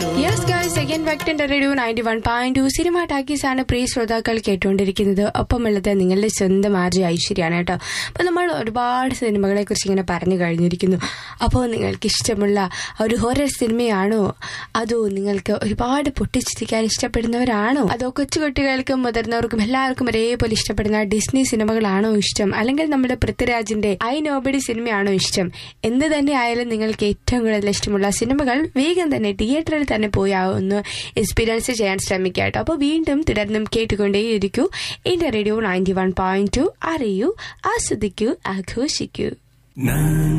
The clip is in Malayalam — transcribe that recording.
യെസ് ഗൈസ് സെക്കൻഡ് വെക്ടന്റെ radio ninety one point two cinema talkies ആണ് പ്രിയ ശ്രോതാക്കൾ കേട്ടുകൊണ്ടിരിക്കുന്നത് ഒപ്പമുള്ളത് നിങ്ങളുടെ സ്വന്തം ആർജി ഐശ്വര്യാണ് കേട്ടോ അപ്പൊ നമ്മൾ ഒരുപാട് സിനിമകളെ കുറിച്ച് ഇങ്ങനെ പറഞ്ഞു കഴിഞ്ഞിരിക്കുന്നു അപ്പോൾ നിങ്ങൾക്ക് ഇഷ്ടമുള്ള ഒരു ഹൊറർ സിനിമയാണോ അതോ നിങ്ങൾക്ക് ഒരുപാട് പൊട്ടിച്ചിരിക്കാൻ ഇഷ്ടപ്പെടുന്നവരാണോ അതോ കൊച്ചുകുട്ടികൾക്കും മുതിർന്നവർക്കും എല്ലാവർക്കും ഒരേപോലെ ഇഷ്ടപ്പെടുന്ന ഡിസ്നി സിനിമകളാണോ ഇഷ്ടം അല്ലെങ്കിൽ നമ്മുടെ പൃഥ്വിരാജിന്റെ ഐ നോബഡി സിനിമയാണോ ഇഷ്ടം എന്ത് തന്നെ ആയാലും നിങ്ങൾക്ക് ഏറ്റവും കൂടുതൽ ഇഷ്ടമുള്ള സിനിമകൾ വേഗം തന്നെ തിയേറ്ററിൽ തന്നെ പോയി ആ ഒന്ന് എക്സ്പീരിയൻസ് ചെയ്യാൻ ശ്രമിക്കുക കേട്ടോ അപ്പോൾ വീണ്ടും തുടർന്നും കേട്ടുകൊണ്ടേയിരിക്കൂ എന്റെ radio ninety one point two അറിയൂ ആസ്വദിക്കൂ ആഘോഷിക്കൂ